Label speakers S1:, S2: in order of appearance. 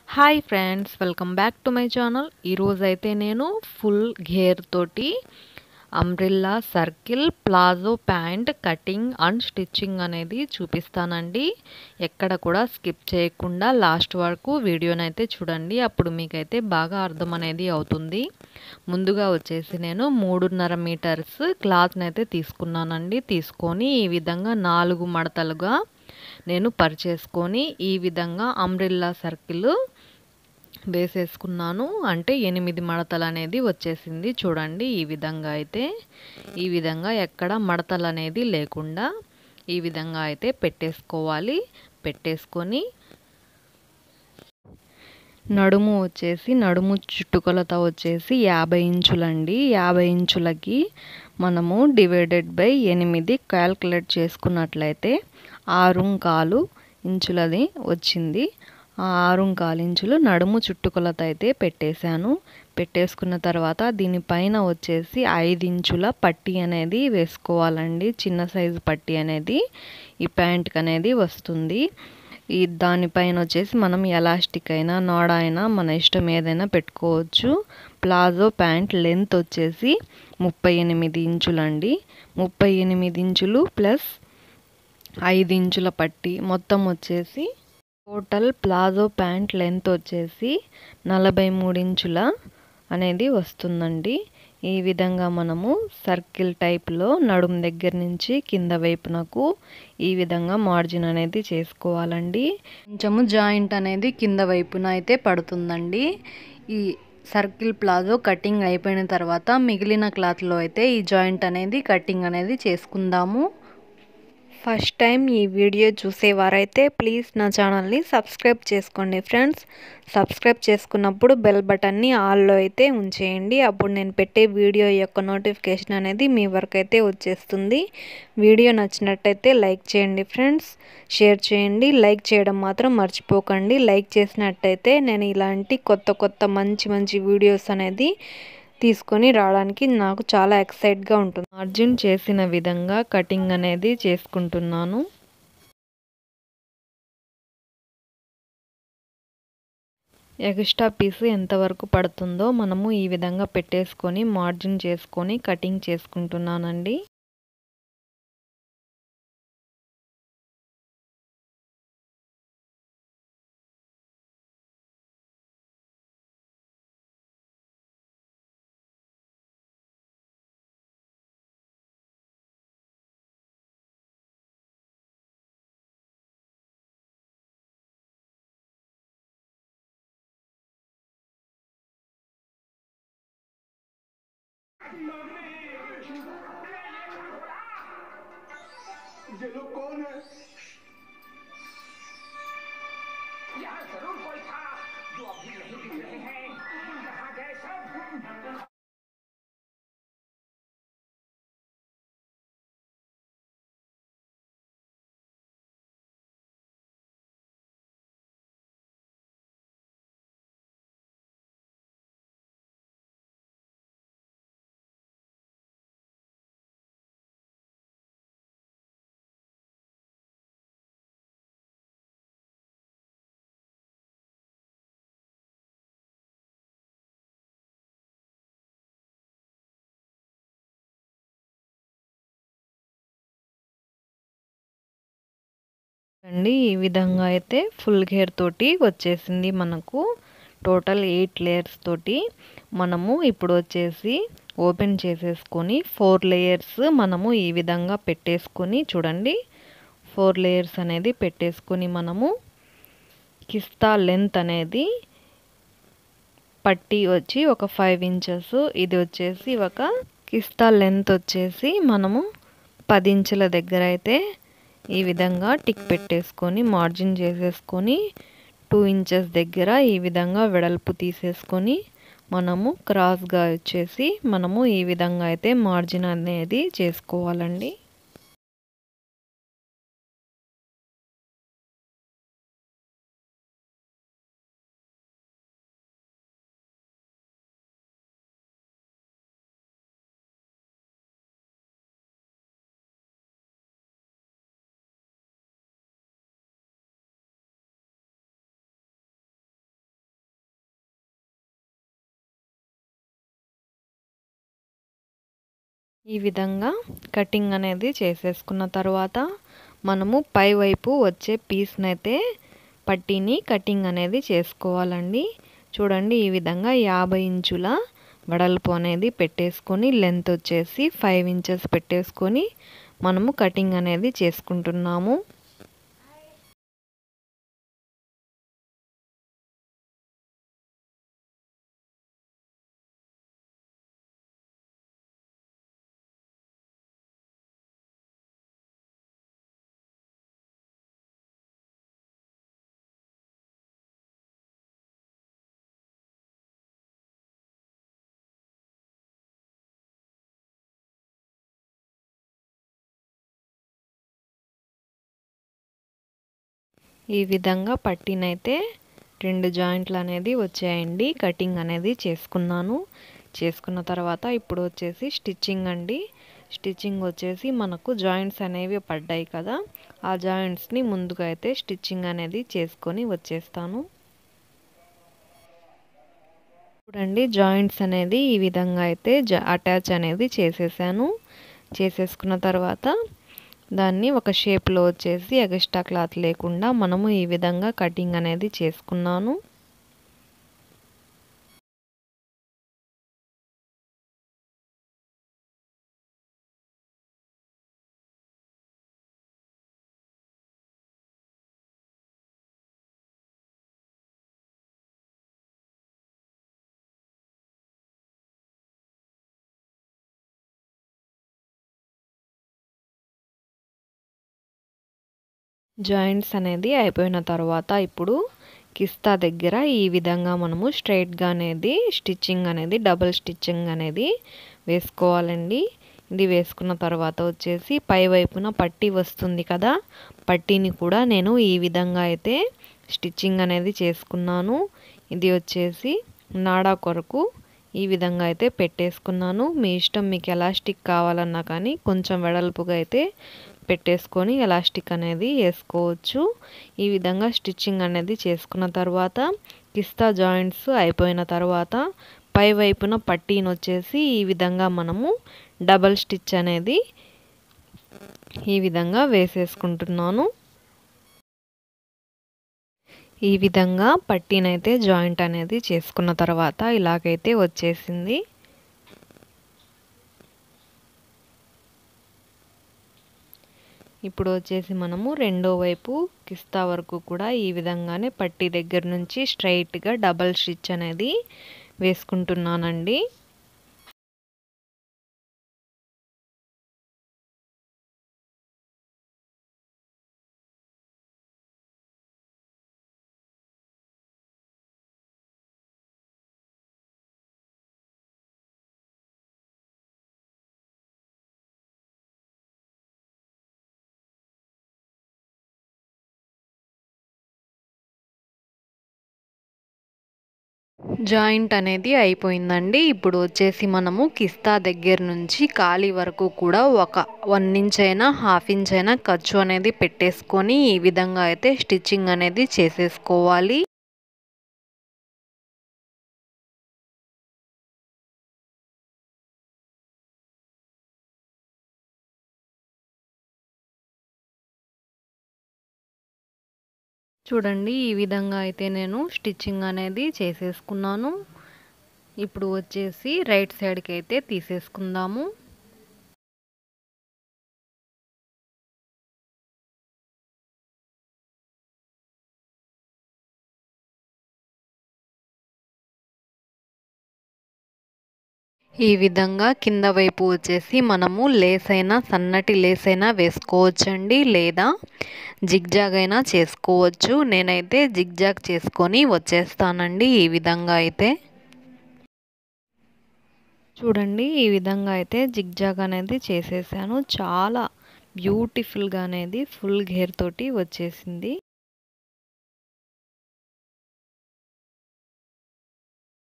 S1: hi friends welcome back to my channel ఈరోజు అయితే నేను ఫుల్ గేర్ తోటి umbrella circle palazzo pant cutting and stitching అనేది చూపిస్తానండి ఎక్కడ కూడా స్కిప్ చేయకుండా లాస్ట్ వరకు వీడియోని అయితే చూడండి అప్పుడు మీకైతే బాగా అర్థం అనేది అవుతుంది ముందుగా వచ్చేసి నేను మూడున్నర మీటర్స్ క్లాత్ని అయితే తీసుకున్నానండి తీసుకొని ఈ విధంగా నాలుగు మడతలుగా నేను పరిచేసుకొని ఈ విధంగా అంబ్రిల్లా సర్కిల్ వేసేసుకున్నాను అంటే ఎనిమిది మడతలు అనేది వచ్చేసింది చూడండి ఈ విధంగా అయితే ఈ విధంగా ఎక్కడ మడతలు అనేది లేకుండా ఈ విధంగా అయితే పెట్టేసుకోవాలి పెట్టేసుకొని నడుము వచ్చేసి నడుము చుట్టుకొలత వచ్చేసి యాభై ఇంచులండి యాభై ఇంచులకి మనము డివైడెడ్ బై ఎనిమిది క్యాల్కులేట్ చేసుకున్నట్లయితే ఆరు కాలు ఇంచులది వచ్చింది ఆ ఆరు కాలు ఇంచులు నడుము చుట్టుకొలత అయితే పెట్టేశాను పెట్టేసుకున్న తర్వాత దీనిపైన వచ్చేసి ఐదు ఇంచుల పట్టీ అనేది వేసుకోవాలండి చిన్న సైజు పట్టీ అనేది ఈ ప్యాంట్కి అనేది వస్తుంది ఈ దానిపైన వచ్చేసి మనం ఎలాస్టిక్ అయినా నోడ అయినా మన ఇష్టం ఏదైనా పెట్టుకోవచ్చు ప్లాజో ప్యాంట్ లెంత్ వచ్చేసి ముప్పై ఎనిమిది ఇంచులండి ముప్పై ఎనిమిది ఇంచులు ప్లస్ ఐదు ఇంచుల పట్టి మొత్తం వచ్చేసి టోటల్ ప్లాజో ప్యాంట్ లెంత్ వచ్చేసి నలభై మూడు ఇంచుల అనేది వస్తుందండి ఈ విధంగా మనము సర్కిల్ టైప్లో నడుం దగ్గర నుంచి కింద వైపునకు ఈ విధంగా మార్జిన్ అనేది చేసుకోవాలండి కొంచెము జాయింట్ అనేది కింద వైపున అయితే పడుతుందండి ఈ సర్కిల్ ప్లాజో కటింగ్ అయిపోయిన తర్వాత మిగిలిన క్లాత్లో అయితే ఈ జాయింట్ అనేది కటింగ్ అనేది చేసుకుందాము ఫస్ట్ టైం ఈ వీడియో చూసేవారైతే ప్లీజ్ నా ఛానల్ని సబ్స్క్రైబ్ చేసుకోండి ఫ్రెండ్స్ సబ్స్క్రైబ్ చేసుకున్నప్పుడు బెల్ బటన్ని ఆల్లో అయితే ఉంచేయండి అప్పుడు నేను పెట్టే వీడియో యొక్క నోటిఫికేషన్ అనేది మీ వరకు అయితే వచ్చేస్తుంది వీడియో నచ్చినట్టయితే లైక్ చేయండి ఫ్రెండ్స్ షేర్ చేయండి లైక్ చేయడం మాత్రం మర్చిపోకండి లైక్ చేసినట్టయితే నేను ఇలాంటి కొత్త కొత్త మంచి మంచి వీడియోస్ అనేది తీసుకొని రావడానికి నాకు చాలా ఎక్సైట్గా ఉంటుంది మార్జిన్ చేసిన విధంగా కటింగ్ అనేది చేసుకుంటున్నాను ఎక్స్ట్రా పీస్ ఎంతవరకు పడుతుందో మనము ఈ విధంగా పెట్టేసుకొని మార్జిన్ చేసుకొని కటింగ్ చేసుకుంటున్నానండి
S2: ये लोग कौन है
S3: यहाँ जरूर कोई था जो अभी नहीं दिख रहे हैं कहाँ गए सब
S1: అండి ఈ విధంగా అయితే ఫుల్ గేర్ తోటి వచ్చేసింది మనకు టోటల్ ఎయిట్ లేయర్స్ తోటి మనము ఇప్పుడు వచ్చేసి ఓపెన్ చేసేసుకొని ఫోర్ లేయర్స్ మనము ఈ విధంగా పెట్టేసుకొని చూడండి ఫోర్ లేయర్స్ అనేది పెట్టేసుకొని మనము కిస్తా లెంత్ అనేది పట్టి వచ్చి ఒక ఫైవ్ ఇంచెస్ ఇది వచ్చేసి ఒక కిస్తా లెంత్ వచ్చేసి మనము పది ఇంచుల దగ్గర అయితే ఈ విధంగా టిక్ పెట్టేసుకొని మార్జిన్ చేసేసుకొని టూ ఇంచెస్ దగ్గర ఈ విధంగా వెడల్పు తీసేసుకొని మనము క్రాస్గా వచ్చేసి మనము ఈ విధంగా అయితే మార్జిన్ అనేది చేసుకోవాలండి ఈ విధంగా కటింగ్ అనేది చేసేసుకున్న తర్వాత మనము పై వైపు వచ్చే పీస్ని అయితే పట్టీని కటింగ్ అనేది చేసుకోవాలండి చూడండి ఈ విధంగా యాభై ఇంచుల వెడల్పు అనేది పెట్టేసుకొని లెంత్ వచ్చేసి ఫైవ్ ఇంచెస్ పెట్టేసుకొని మనము కటింగ్ అనేది చేసుకుంటున్నాము ఈ విధంగా పట్టినైతే రెండు జాయింట్లు అనేది వచ్చాయండి కటింగ్ అనేది చేసుకున్నాను చేసుకున్న తర్వాత ఇప్పుడు వచ్చేసి స్టిచ్చింగ్ అండి స్టిచ్చింగ్ వచ్చేసి మనకు జాయింట్స్ అనేవి పడ్డాయి కదా ఆ జాయింట్స్ని ముందుగా అయితే స్టిచ్చింగ్ అనేది చేసుకొని వచ్చేస్తాను చూడండి జాయింట్స్ అనేది ఈ విధంగా అయితే అటాచ్ అనేది చేసేసాను చేసేసుకున్న తర్వాత దాన్ని ఒక షేప్లో వచ్చేసి ఎగస్ట్రా క్లాత్ లేకుండా మనము ఈ విధంగా కటింగ్ అనేది చేసుకున్నాను జాయింట్స్ అనేది అయిపోయిన తర్వాత ఇప్పుడు కిస్తా దగ్గర ఈ విధంగా మనము స్ట్రైట్గా అనేది స్టిచ్చింగ్ అనేది డబుల్ స్టిచ్చింగ్ అనేది వేసుకోవాలండి ఇది వేసుకున్న తర్వాత వచ్చేసి పై వైపున పట్టీ వస్తుంది కదా పట్టీని కూడా నేను ఈ విధంగా అయితే స్టిచ్చింగ్ అనేది చేసుకున్నాను ఇది వచ్చేసి నాడా కొరకు ఈ విధంగా అయితే పెట్టేసుకున్నాను మీ ఇష్టం మీకు ఎలాస్టిక్ కావాలన్నా కానీ కొంచెం వెడల్పుగా అయితే పెట్టేసుకొని ఎలాస్టిక్ అనేది వేసుకోవచ్చు ఈ విధంగా స్టిచ్చింగ్ అనేది చేసుకున్న తర్వాత కిస్తా జాయింట్స్ అయిపోయిన తర్వాత పై వైపున పట్టీని వచ్చేసి ఈ విధంగా మనము డబల్ స్టిచ్ అనేది ఈ విధంగా వేసేసుకుంటున్నాను ఈ విధంగా పట్టీనైతే జాయింట్ అనేది చేసుకున్న తర్వాత ఇలాగైతే వచ్చేసింది ఇప్పుడు వచ్చేసి మనము రెండో వైపు కిస్తా వరకు కూడా ఈ విధంగానే పట్టీ దగ్గర నుంచి స్ట్రైట్గా డబల్ స్టిచ్ అనేది వేసుకుంటున్నానండి జాయింట్ అనేది అయిపోయిందండి ఇప్పుడు వచ్చేసి మనము కిస్తా దగ్గర నుంచి ఖాళీ వరకు కూడా ఒక వన్ ఇంచ్ అయినా హాఫ్ ఇంచ్ అయినా ఖర్చు అనేది పెట్టేసుకొని ఈ విధంగా అయితే స్టిచ్చింగ్ అనేది చేసేసుకోవాలి చూడండి ఈ విధంగా అయితే నేను స్టిచ్చింగ్ అనేది చేసేసుకున్నాను ఇప్పుడు వచ్చేసి రైట్ సైడ్కి అయితే తీసేసుకుందాము ఈ విధంగా కింద వైపు వచ్చేసి మనము లేస్ అయినా సన్నటి లేస్ అయినా వేసుకోవచ్చండి లేదా జిగ్జాగ్ అయినా చేసుకోవచ్చు నేనైతే జిగ్జాగ్ చేసుకొని వచ్చేస్తానండి ఈ విధంగా అయితే చూడండి ఈ విధంగా అయితే జిగ్జాగ్ అనేది చేసేసాను చాలా బ్యూటిఫుల్గా అనేది ఫుల్ గేర్ తోటి వచ్చేసింది